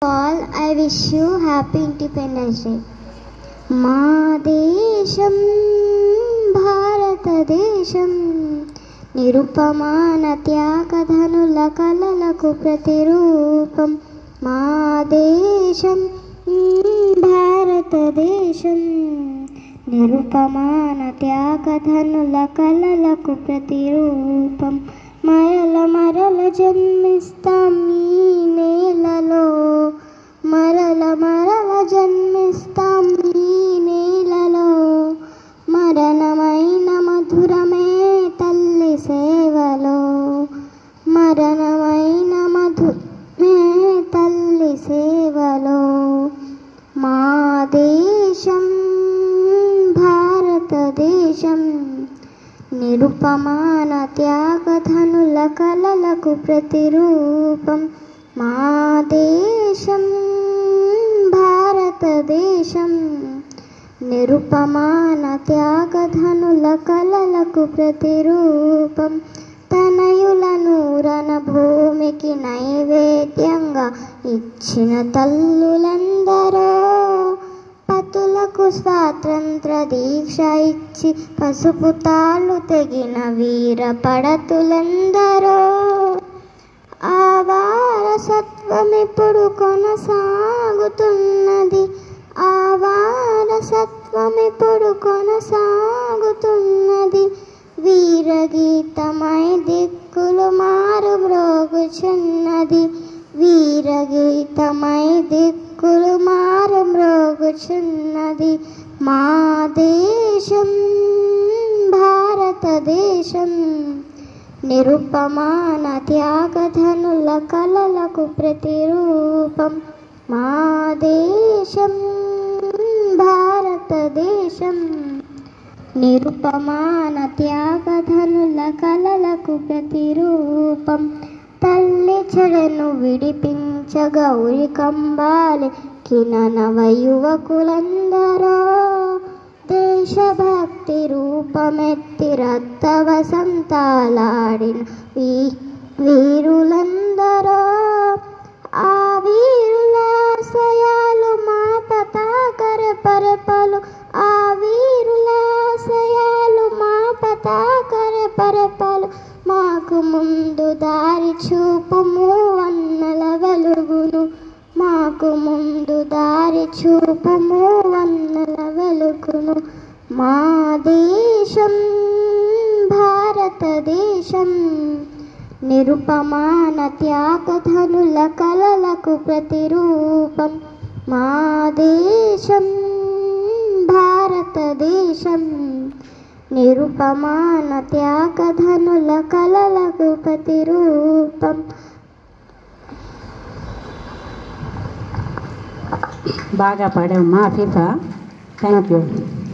all, I wish you happy Independence Day. మా దేశం భారతదేశం నిరుపమాన త్యాగధనుల కలలకు ప్రతిరూపం మా దేశం భారతదేశం నిరుపమాన త్యాగధనుల కలలకు ప్రతిరూపం మరల మరల జన్మిస్తాం ఈ నేలలో మరల మరల జన్మిస్తాం ఈ నేలలో మరణమైన మధురమే తల్లి సేవలో మరణమైన మధురమే తల్లి సేవలో మా దేశం భారతదేశం నిరుపమాన త్యాగధనుల కలలకు ప్రతిరూపం మా దేశం భారతదేశం నిరుపమాన త్యాగధనుల కలలకు ప్రతిరూపం తనయులను రణభూమికి నైవేద్యంగా ఇచ్చిన తల్లులందరూ పతులకు స్వాతంత్ర దీక్ష ఇచ్చి పసుపు తాళ్ళు తెగిన వీర పడతులందరూ ఆ వారసత్వం ఇప్పుడు కొనసాగుతున్నది ఆ వారసత్వం ఇప్పుడు కొనసాగుతున్నది వీరగీతమై దిక్కులు మారు మ్రోగుచున్నది వీరగీతమై దిక్కులు మారు మ్రోగుచున్నది మా దేశం భారతదేశం నిరుపమాన త్యాగధనుల కలలకు ప్రతిరూపం మా దేశం భారతదేశం నిరుపమాన త్యాగధనుల కలలకు ప్రతిరూపం తల్లి చెడను విడిపించగా ఉరి కంబాలి కిననవ యువకులందరూ దేశభక్తి రూపమెత్తి రక్త వసంతాలాడిన వీ వీరులందరూ ఆ వీరులాశయాలు మా పతాకర పరపలు ఆ వీరులాశయాలు మా పతాకర పరపలు మాకు ముందు దారి చూపుము వన్నల వెలుగును మాకు ముందు దారి చూపుము వన్నల వెలుగును మా దేశం భారతదేశం నిరుపమాన త్యాగధనుల కలలకు ప్రతిరూపం మా దేశం భారతదేశం నిరుపమాన త్యాగధనుల కలలకు ప్రతిరూపం బాగా పాడామ్మా అఫీఫా థ్యాంక్ యూ